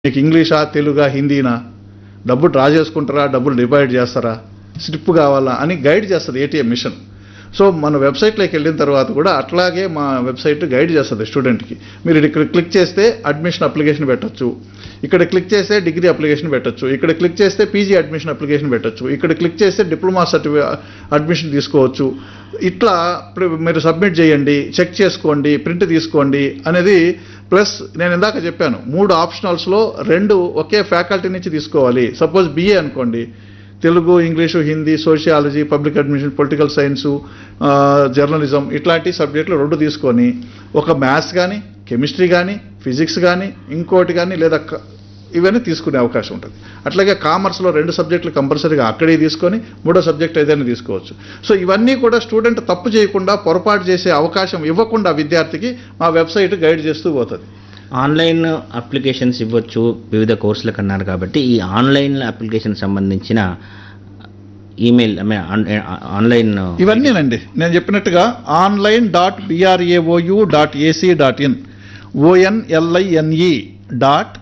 మీకు ఇంగ్లీషా తెలుగా హిందీనా డబ్బు డ్రా చేసుకుంటారా డబ్బులు డిపాజిట్ చేస్తారా స్లిప్ కావాలా అని గైడ్ చేస్తుంది ఏటీఎం మిషన్ సో మన వెబ్సైట్లోకి వెళ్ళిన తర్వాత కూడా అట్లాగే మా వెబ్సైట్ గైడ్ చేస్తుంది స్టూడెంట్కి మీరు ఇక్కడ క్లిక్ చేస్తే అడ్మిషన్ అప్లికేషన్ పెట్టొచ్చు ఇక్కడ క్లిక్ చేస్తే డిగ్రీ అప్లికేషన్ పెట్టొచ్చు ఇక్కడ క్లిక్ చేస్తే పీజీ అడ్మిషన్ అప్లికేషన్ పెట్టొచ్చు ఇక్కడ క్లిక్ చేస్తే డిప్లొమా సర్టిఫి అడ్మిషన్ తీసుకోవచ్చు ఇట్లా ఇప్పుడు మీరు సబ్మిట్ చేయండి చెక్ చేసుకోండి ప్రింట్ తీసుకోండి అనేది ప్లస్ నేను ఇందాక చెప్పాను మూడు ఆప్షనల్స్లో రెండు ఒకే ఫ్యాకల్టీ నుంచి తీసుకోవాలి సపోజ్ బిఏ అనుకోండి Telugu English Hindi sociology public admission political science journalism ఇట్లాంటి సబ్జెక్టులు రెండు తీసుకొని ఒక మ్యాథ్స్ కానీ కెమిస్ట్రీ కానీ ఫిజిక్స్ కానీ ఇంకోటి కానీ లేదా క- ఇవన్నీ తీసుకునే అవకాశం ఉంటుంది అట్లాగే కామర్స్లో రెండు సబ్జెక్టులు కంపల్సరీగా అక్కడే తీసుకొని మూడో సబ్జెక్ట్ ఏదైనా తీసుకోవచ్చు సో ఇవన్నీ కూడా స్టూడెంట్ తప్పు చేయకుండా పొరపాటు చేసే అవకాశం ఇవ్వకుండా విద్యార్థికి మా వెబ్సైట్ గైడ్ చేస్తూ పోతుంది ఆన్లైన్ అప్లికేషన్స్ ఇవ్వచ్చు వివిధ కోర్సులకు అన్నారు కాబట్టి ఈ ఆన్లైన్ అప్లికేషన్ సంబంధించిన ఈమెయిల్ ఐ మీన్ ఆన్లైన్ ఇవన్నీనండి నేను చెప్పినట్టుగా online dot BRAOU dot AC dot in O N L I N E dot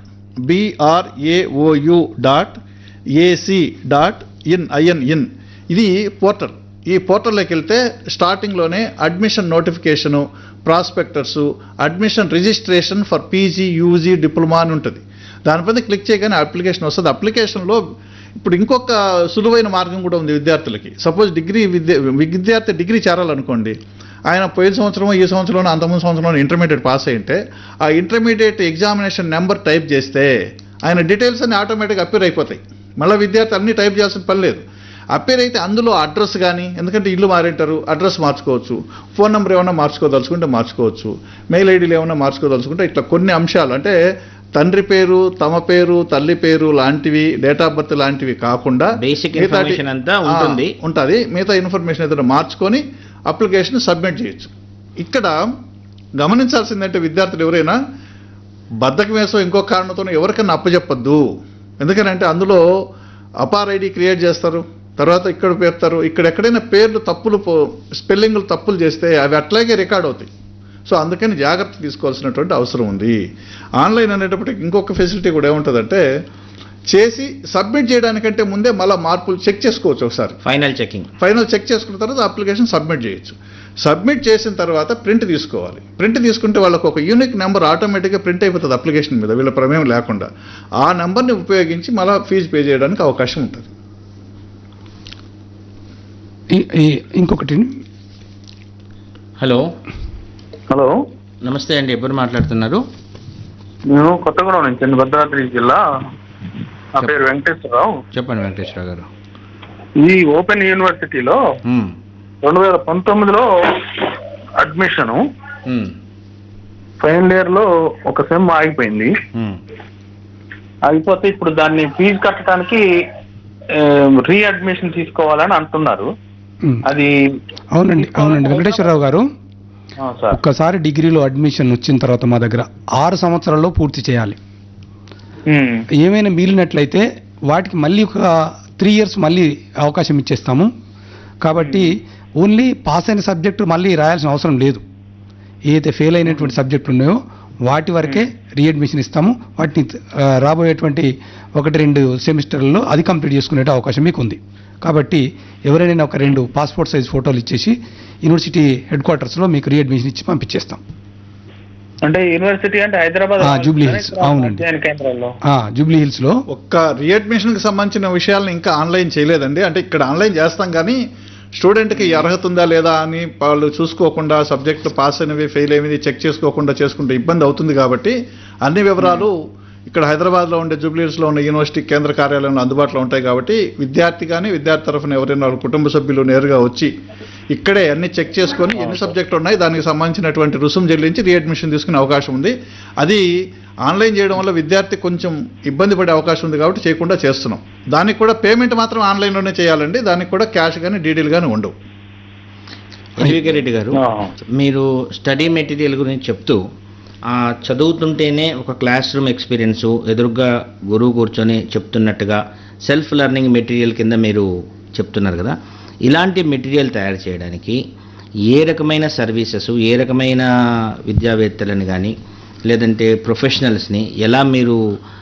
BRAOU dot AC dot in IN in ఇది పోర్టల్ ఈ పోర్టల్లోకి వెళ్తే స్టార్టింగ్లోనే admission notification prospectus admission registration for PG UG diploma అని ఉంటుంది దానిపైన క్లిక్ చేయగానే అప్లికేషన్ వస్తుంది అప్లికేషన్లో ఇప్పుడు ఇంకొక సులువైన మార్గం కూడా ఉంది విద్యార్థులకి సపోజ్ డిగ్రీ విద్య విద్యార్థి డిగ్రీ చేరాలనుకోండి ఆయన పోయిన సంవత్సరం ఈ సంవత్సరంలో అంతకుముందు సంవత్సరంలో ఇంటర్మీడియట్ పాస్ అయింటే ఆ ఇంటర్మీడియట్ ఎగ్జామినేషన్ నెంబర్ టైప్ చేస్తే ఆయన డీటెయిల్స్ అన్ని ఆటోమేటిక్గా అప్పీర్ అయిపోతాయి మళ్ళీ విద్యార్థి అన్ని టైప్ చేయాల్సిన పని లేదు అప్పేర్ అయితే అందులో అడ్రస్ కానీ ఎందుకంటే ఇల్లు మారింటారు అడ్రస్ మార్చుకోవచ్చు ఫోన్ నెంబర్ ఏమైనా మార్చుకోదలుచుకుంటే మార్చుకోవచ్చు మెయిల్ ఐడీలు ఏమైనా మార్చుకోదలుచుకుంటే ఇట్లా కొన్ని అంశాలు అంటే తండ్రి పేరు తమ పేరు తల్లి పేరు లాంటివి డేట్ ఆఫ్ బర్త్ లాంటివి కాకుండా Basic మిగతాటి- information అంతా ఉంటుంది. ఆ, ఉంటుంది మిగతా ఇన్ఫర్మేషన్ ఏదైనా మార్చుకొని అప్లికేషన్ సబ్మిట్ చేయొచ్చు ఇక్కడ గమనించాల్సిందంటే విద్యార్థులు ఎవరైనా బద్దకం వేసో ఇంకో కారణంతో ఎవరికైనా అప్పచెప్పద్దు ఎందుకనంటే అందులో అపార్ ఐడి క్రియేట్ చేస్తారు తర్వాత ఇక్కడ పెడతారు ఇక్కడ ఎక్కడైనా పేర్లు తప్పులు పో- స్పెల్లింగ్లు తప్పులు చేస్తే అవి అట్లాగే రికార్డ్ అవుతాయి సో అందుకని జాగ్రత్త తీసుకోవాల్సినటువంటి అవసరం ఉంది ఆన్లైన్ అనేటప్పటికి ఇంకొక ఫెసిలిటీ కూడా ఏముంటుందంటే చేసి సబ్మిట్ చేయడానికంటే ముందే మళ్ళీ మార్పులు చెక్ చేసుకోవచ్చు ఒకసారి ఫైనల్ చెకింగ్ ఫైనల్ చెక్ చేసుకున్న తర్వాత అప్లికేషన్ సబ్మిట్ చేయొచ్చు సబ్మిట్ చేసిన తర్వాత ప్రింట్ తీసుకోవాలి ప్రింట్ తీసుకుంటే వాళ్ళకు ఒక యూనిక్ నెంబర్ ఆటోమేటిక్గా ప్రింట్ అయిపోతుంది అప్లికేషన్ మీద వీళ్ళ ప్రమేయం లేకుండా ఆ నెంబర్ని ఉపయోగించి మళ్ళీ ఫీజు పే చేయడానికి అవకాశం ఉంటుంది ఈ- ఈ- ఇంకొకటి హలో హలో నమస్తే అండి ఎవరు మాట్లాడుతున్నారు నేను కొత్తగూడెం నుంచి అండి, భద్రాద్రి జిల్లా నా పేరు వెంకటేశ్వరరావు చెప్పండి వెంకటేశ్వర గారు ఈ ఓపెన్ యూనివర్సిటీలో మ్మ్. రెండు వేల పంతొమ్మిదిలో అడ్మిషను మ్మ్. ఫైనల్ ఇయర్ లో ఒక సెమ్ ఆగిపోయింది మ్మ్. ఆగిపోతే ఇప్పుడు దాన్ని ఫీజు కట్టడానికి రీ అడ్మిషన్ తీసుకోవాలని అంటున్నారు ఉమ్, అది అవునండి అవునండి వెంకటేశ్వరరావు గారు ఆ, సార్ ఒక్కసారి డిగ్రీలో అడ్మిషన్ వచ్చిన తర్వాత మా దగ్గర ఆరు సంవత్సరాల్లో పూర్తి చేయాలి ఉమ్, ఏమైనా మిగిలినట్లయితే వాటికి మళ్ళీ ఒక త్రీ ఇయర్స్ మళ్ళీ అవకాశం ఇచ్చేస్తాము కాబట్టి ఓన్లీ పాస్ అయిన సబ్జెక్టు మళ్ళీ రాయాల్సిన అవసరం లేదు ఏదైతే ఫెయిల్ అయినటువంటి సబ్జెక్టులు ఉన్నాయో వాటి వరకే రీఅడ్మిషన్ ఇస్తాము వాటిని ఆ, రాబోయేటువంటి ఒకటి రెండు సెమిస్టర్లలో అది కంప్లీట్ చేసుకునే అవకాశం మీకు ఉంది కాబట్టి ఎవరైనా ఒక రెండు పాస్పోర్ట్ సైజ్ ఫోటోలు ఇచ్చేసి యూనివర్సిటీ హెడ్ క్వార్టర్స్లో మీకు రీఅడ్మిషన్ ఇచ్చి పంపించేస్తాం అంటే యూనివర్సిటీ అంటే హైదరాబాద్ ఆ, జూబ్లీ హిల్స్, అవునండి. అధ్యయన కేంద్రాల్లో ఆ, జూబ్లీ హిల్స్లో ఒక్క రీఅడ్మిషన్కి సంబంధించిన విషయాలను ఇంకా ఆన్లైన్ చేయలేదండి అంటే ఇక్కడ ఆన్లైన్ చేస్తాం కానీ స్టూడెంట్కి ఈ అర్హత ఉందా లేదా అని వాళ్ళు చూసుకోకుండా సబ్జెక్టు పాస్ అయినవి ఫెయిల్ అయినవి చెక్ చేసుకోకుండా చేసుకుంటే ఇబ్బంది అవుతుంది కాబట్టి అన్ని వివరాలు ఇక్కడ హైదరాబాద్లో ఉండే జూబ్లీహిల్స్లో ఉన్న యూనివర్సిటీ కేంద్ర కార్యాలయంలో అందుబాటులో ఉంటాయి కాబట్టి విద్యార్థి కానీ విద్యార్థి తరఫున ఎవరైనా వాళ్ళ కుటుంబ సభ్యులు నేరుగా వచ్చి ఇక్కడే అన్ని చెక్ చేసుకొని ఎన్ని సబ్జెక్టులు ఉన్నాయి దానికి సంబంధించినటువంటి రుసుము చెల్లించి రీఅడ్మిషన్ తీసుకునే అవకాశం ఉంది అది ఆన్లైన్ చేయడం వల్ల విద్యార్థి కొంచెం ఇబ్బంది పడే అవకాశం ఉంది కాబట్టి చేయకుండా చేస్తున్నాం దానికి కూడా పేమెంట్ మాత్రం ఆన్లైన్లోనే చేయాలండి దానికి కూడా క్యాష్ కానీ డీడీలు కానీ ఉండవు ఎల్వికే రెడ్డి గారు ఆ. మీరు స్టడీ మెటీరియల్ గురించి చెప్తూ ఆ, చదువుతుంటేనే ఒక క్లాస్ రూమ్ ఎక్స్పీరియన్స్ ఎదురుగా గురువు కూర్చొని చెప్తున్నట్టుగా సెల్ఫ్ లెర్నింగ్ మెటీరియల్ కింద మీరు చెప్తున్నారు కదా ఇలాంటి మెటీరియల్ తయారు చేయడానికి ఏ రకమైన సర్వీసెస్ ఏ రకమైన విద్యావేత్తలని కానీ లేదంటే ప్రొఫెషనల్స్ని ఎలా మీరు